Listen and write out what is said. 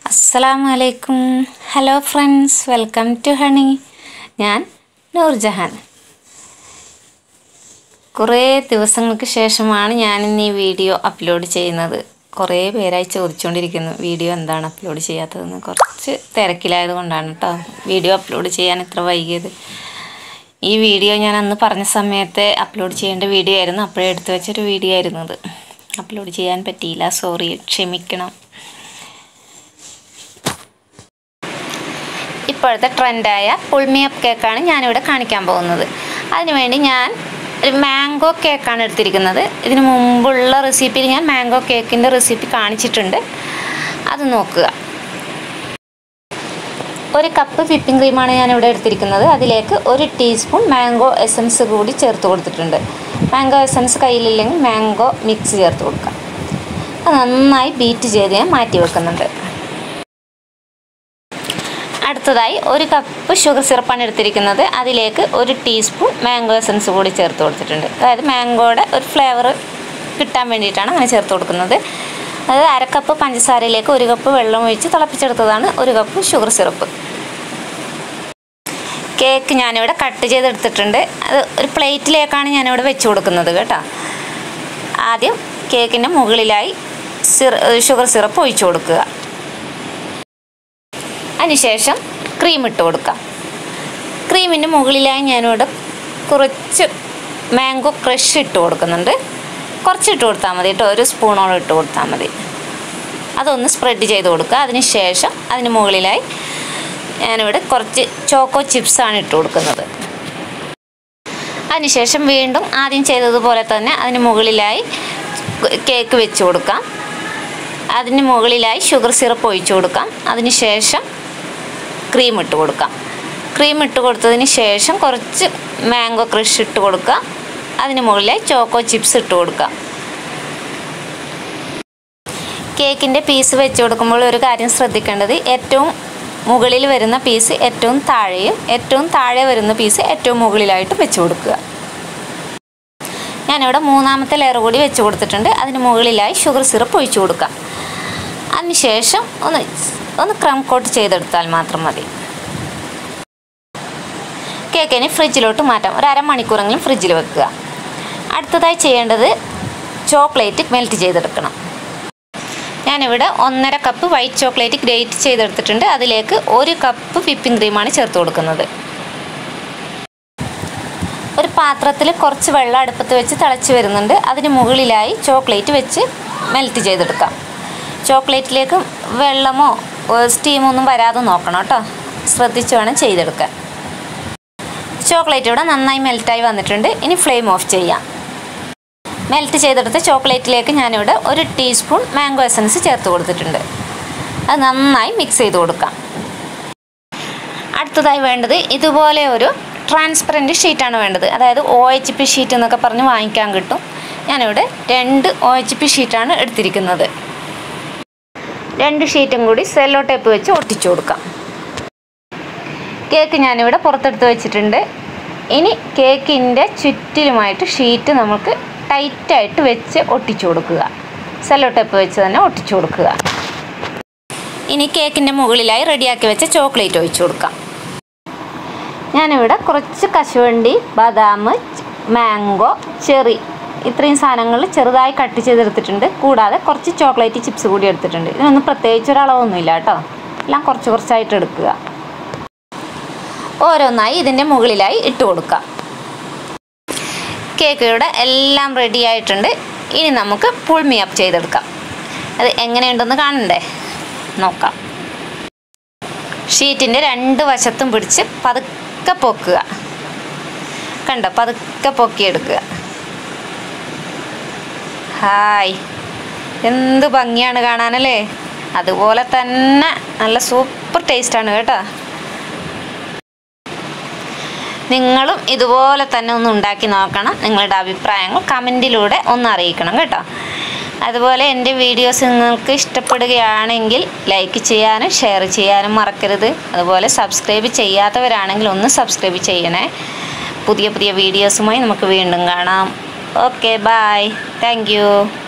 അസ്സലാമു അലൈക്കും hello friends welcome to honey ഞാൻ നൂർജഹാൻ കുറേ ദിവസങ്ങൾക്ക് ശേഷമാണ് ഞാൻ ഇന്ന് ഈ വീഡിയോ അപ്ലോഡ് ചെയ്യുന്നത് കുറേ പേരായി ചോദിച്ചുകൊണ്ടിരിക്കുന്നു വീഡിയോ എന്താണ് അപ്ലോഡ് ചെയ്യാത്തതെന്ന് കുറച്ച് തിരക്കിലായത് കൊണ്ടാണ് കേട്ടോ വീഡിയോ അപ്ലോഡ് ചെയ്യാൻ ഇത്ര വൈകിയത് ഈ വീഡിയോ ഞാൻ അന്ന് പറഞ്ഞ സമയത്ത് അപ്ലോഡ് ചെയ്യേണ്ട വീഡിയോ ആയിരുന്നു അപ്പോഴേ എടുത്തു വെച്ചൊരു വീഡിയോ ആയിരുന്നു അത് അപ്ലോഡ് ചെയ്യാൻ പറ്റിയില്ല സോറി ക്ഷമിക്കണം ഇപ്പോഴത്തെ ട്രെൻഡായ പുൾമിയപ്പ് കേക്കാണ് ഞാനിവിടെ കാണിക്കാൻ പോകുന്നത് അതിനുവേണ്ടി ഞാൻ ഒരു മാംഗോ കേക്കാണ് എടുത്തിരിക്കുന്നത് ഇതിന് മുമ്പുള്ള റെസിപ്പിയിൽ ഞാൻ മാംഗോ കേക്കിൻ്റെ റെസിപ്പി കാണിച്ചിട്ടുണ്ട് അത് നോക്കുക ഒരു കപ്പ് വിപ്പിംഗ് ക്രീമാണ് ഞാനിവിടെ എടുത്തിരിക്കുന്നത് അതിലേക്ക് ഒരു ടീസ്പൂൺ മാംഗോ എസൻസ് കൂടി ചേർത്ത് കൊടുത്തിട്ടുണ്ട് മാംഗോ എസൻസ് കയ്യിലില്ലെങ്കിൽ മാംഗോ മിക്സ് ചേർത്ത് കൊടുക്കാം അത് നന്നായി ബീറ്റ് ചെയ്ത് ഞാൻ മാറ്റി വെക്കുന്നുണ്ട് അടുത്തതായി ഒരു കപ്പ് ഷുഗർ സിറപ്പാണ് എടുത്തിരിക്കുന്നത് അതിലേക്ക് ഒരു ടീസ്പൂൺ മാംഗോ എസൻസ് കൂടി ചേർത്ത് കൊടുത്തിട്ടുണ്ട് അതായത് മാംഗോയുടെ ഒരു ഫ്ലേവർ കിട്ടാൻ വേണ്ടിയിട്ടാണ് അങ്ങനെ ചേർത്ത് കൊടുക്കുന്നത് അത് അര കപ്പ് പഞ്ചസാരയിലേക്ക് ഒരു കപ്പ് വെള്ളം ഒഴിച്ച് തിളപ്പിച്ചെടുത്തതാണ് ഒരു കപ്പ് ഷുഗർ സിറപ്പ് കേക്ക് ഞാനിവിടെ കട്ട് ചെയ്തെടുത്തിട്ടുണ്ട് അത് ഒരു പ്ലേറ്റിലേക്കാണ് ഞാനിവിടെ വെച്ച് കൊടുക്കുന്നത് കേട്ടോ ആദ്യം കേക്കിൻ്റെ മുകളിലായി സിറ ഷുഗർ സിറപ്പ് ഒഴിച്ചു കൊടുക്കുക അതിനുശേഷം ക്രീം ഇട്ട് കൊടുക്കാം ക്രീമിൻ്റെ മുകളിലായി ഞാനിവിടെ കുറച്ച് മാംഗോ ക്രഷ് ഇട്ട് കൊടുക്കുന്നുണ്ട് കുറച്ച് ഇട്ട് കൊടുത്താൽ മതി കേട്ടോ ഒരു സ്പൂണോളം ഇട്ട് കൊടുത്താൽ മതി അതൊന്ന് സ്പ്രെഡ് ചെയ്ത് കൊടുക്കുക അതിന് ശേഷം അതിന് മുകളിലായി ഞാനിവിടെ കുറച്ച് ചോക്കോ ചിപ്സാണ് ഇട്ട് കൊടുക്കുന്നത് അതിനുശേഷം വീണ്ടും ആദ്യം ചെയ്തതുപോലെ തന്നെ അതിന് മുകളിലായി കേക്ക് വെച്ച് കൊടുക്കാം അതിന് മുകളിലായി ഷുഗർ സിറപ്പ് ഒഴിച്ചു കൊടുക്കാം അതിന് ശേഷം ക്രീം ഇട്ട് കൊടുക്കാം ക്രീം ഇട്ട് കൊടുത്തതിന് ശേഷം കുറച്ച് മാംഗോ ക്രഷ് ഇട്ട് കൊടുക്കാം അതിന് മുകളിലായി ചോക്കോ ചിപ്സ് ഇട്ട് കൊടുക്കാം കേക്കിൻ്റെ പീസ് വെച്ച് കൊടുക്കുമ്പോൾ ഒരു കാര്യം ശ്രദ്ധിക്കേണ്ടത് ഏറ്റവും മുകളിൽ വരുന്ന പീസ് ഏറ്റവും താഴെയും ഏറ്റവും താഴെ വരുന്ന പീസ് ഏറ്റവും മുകളിലായിട്ട് വെച്ച് കൊടുക്കുക ഞാനിവിടെ മൂന്നാമത്തെ ലെയർ കൂടി വെച്ച് കൊടുത്തിട്ടുണ്ട് അതിന് മുകളിലായി ഷുഗർ സിറപ്പ് ഒഴിച്ചു കൊടുക്കാം അതിനുശേഷം ഒന്ന് ഒന്ന് ക്രം കോട്ട് ചെയ്തെടുത്താൽ മാത്രം മതി കേക്കിന് ഫ്രിഡ്ജിലോട്ട് മാറ്റാം ഒരു അരമണിക്കൂറെങ്കിലും ഫ്രിഡ്ജിൽ വെക്കുക അടുത്തതായി ചെയ്യേണ്ടത് ചോക്ലേറ്റ് മെൽറ്റ് ചെയ്തെടുക്കണം ഞാനിവിടെ ഒന്നര കപ്പ് വൈറ്റ് ചോക്ലേറ്റ് ഗ്രേറ്റ് ചെയ്തെടുത്തിട്ടുണ്ട് അതിലേക്ക് ഒരു കപ്പ് വിപ്പിംഗ് ക്രീമാണ് ചേർത്ത് കൊടുക്കുന്നത് ഒരു പാത്രത്തിൽ കുറച്ച് വെള്ളം അടുപ്പത്ത് വെച്ച് തിളച്ച് വരുന്നുണ്ട് അതിന് മുകളിലായി ചോക്ലേറ്റ് വെച്ച് മെൽറ്റ് ചെയ്തെടുക്കാം ചോക്ലേറ്റിലേക്ക് വെള്ളമോ സ്റ്റീമോ ഒന്നും വരാതെ നോക്കണം കേട്ടോ ശ്രദ്ധിച്ച് വേണം ചെയ്തെടുക്കാൻ ചോക്ലേറ്റ് ഇവിടെ നന്നായി മെൽറ്റായി വന്നിട്ടുണ്ട് ഇനി ഫ്ലെയിം ഓഫ് ചെയ്യാം മെൽറ്റ് ചെയ്തെടുത്ത ചോക്ലേറ്റിലേക്ക് ഞാനിവിടെ ഒരു ടീസ്പൂൺ മാംഗോ എസൻസ് ചേർത്ത് കൊടുത്തിട്ടുണ്ട് അത് നന്നായി മിക്സ് ചെയ്ത് കൊടുക്കാം അടുത്തതായി വേണ്ടത് ഇതുപോലെ ഒരു ട്രാൻസ്പെറൻറ്റ് ഷീറ്റാണ് വേണ്ടത് അതായത് ഒ എച്ച് പി ഷീറ്റ് എന്നൊക്കെ പറഞ്ഞ് വാങ്ങിക്കാൻ കിട്ടും ഞാനിവിടെ രണ്ട് ഒ എച്ച് പി ഷീറ്റാണ് എടുത്തിരിക്കുന്നത് രണ്ട് ഷീറ്റും കൂടി സെല്ലോ ടേപ്പ് വെച്ച് ഒട്ടിച്ചു കൊടുക്കാം കേക്ക് ഞാനിവിടെ പുറത്തെടുത്ത് വെച്ചിട്ടുണ്ട് ഇനി കേക്കിൻ്റെ ചുറ്റിലുമായിട്ട് ഷീറ്റ് നമുക്ക് ടൈറ്റായിട്ട് വെച്ച് ഒട്ടിച്ചു കൊടുക്കുക സെല്ലോ ടേപ്പ് വെച്ച് തന്നെ ഒട്ടിച്ചു കൊടുക്കുക ഇനി കേക്കിൻ്റെ മുകളിലായി റെഡിയാക്കി വെച്ച ചോക്ലേറ്റ് ഒഴിച്ചു കൊടുക്കാം ഞാനിവിടെ കുറച്ച് കശുവണ്ടി ബദാം മാംഗോ ചെറി ഇത്രയും സാധനങ്ങൾ ചെറുതായി കട്ട് ചെയ്തെടുത്തിട്ടുണ്ട് കൂടാതെ കുറച്ച് ചോക്ലേറ്റ് ചിപ്സ് കൂടി എടുത്തിട്ടുണ്ട് ഇതിനൊന്നും പ്രത്യേകിച്ച് ഒരളവൊന്നുമില്ല കേട്ടോ എല്ലാം കുറച്ച് കുറച്ചായിട്ട് എടുക്കുക ഓരോന്നായി ഇതിൻ്റെ മുകളിലായി ഇട്ട് കൊടുക്കാം കേക്ക് ഇവിടെ എല്ലാം റെഡി ആയിട്ടുണ്ട് ഇനി നമുക്ക് പുൾമി അപ്പ് ചെയ്തെടുക്കാം അത് എങ്ങനെയുണ്ടെന്ന് കാണണ്ടേ നോക്കാം ഷീറ്റിൻ്റെ രണ്ട് വശത്തും പിടിച്ച് പതുക്കെ പൊക്കുക കണ്ടോ പതുക്കെ പൊക്കിയെടുക്കുക ഹായ് എന്ത് ഭംഗിയാണ് കാണാനല്ലേ അതുപോലെ തന്നെ നല്ല സൂപ്പർ ടേസ്റ്റാണ് കേട്ടോ നിങ്ങളും ഇതുപോലെ തന്നെ ഒന്ന് ഉണ്ടാക്കി നോക്കണം നിങ്ങളുടെ അഭിപ്രായങ്ങൾ കമൻറ്റിലൂടെ ഒന്ന് അറിയിക്കണം കേട്ടോ അതുപോലെ എൻ്റെ വീഡിയോസ് നിങ്ങൾക്ക് ഇഷ്ടപ്പെടുകയാണെങ്കിൽ ലൈക്ക് ചെയ്യാനും ഷെയർ ചെയ്യാനും മറക്കരുത് അതുപോലെ സബ്സ്ക്രൈബ് ചെയ്യാത്തവരാണെങ്കിൽ ഒന്ന് സബ്സ്ക്രൈബ് ചെയ്യണേ പുതിയ പുതിയ വീഡിയോസുമായി നമുക്ക് വീണ്ടും കാണാം ഓക്കെ ബായ് താങ്ക്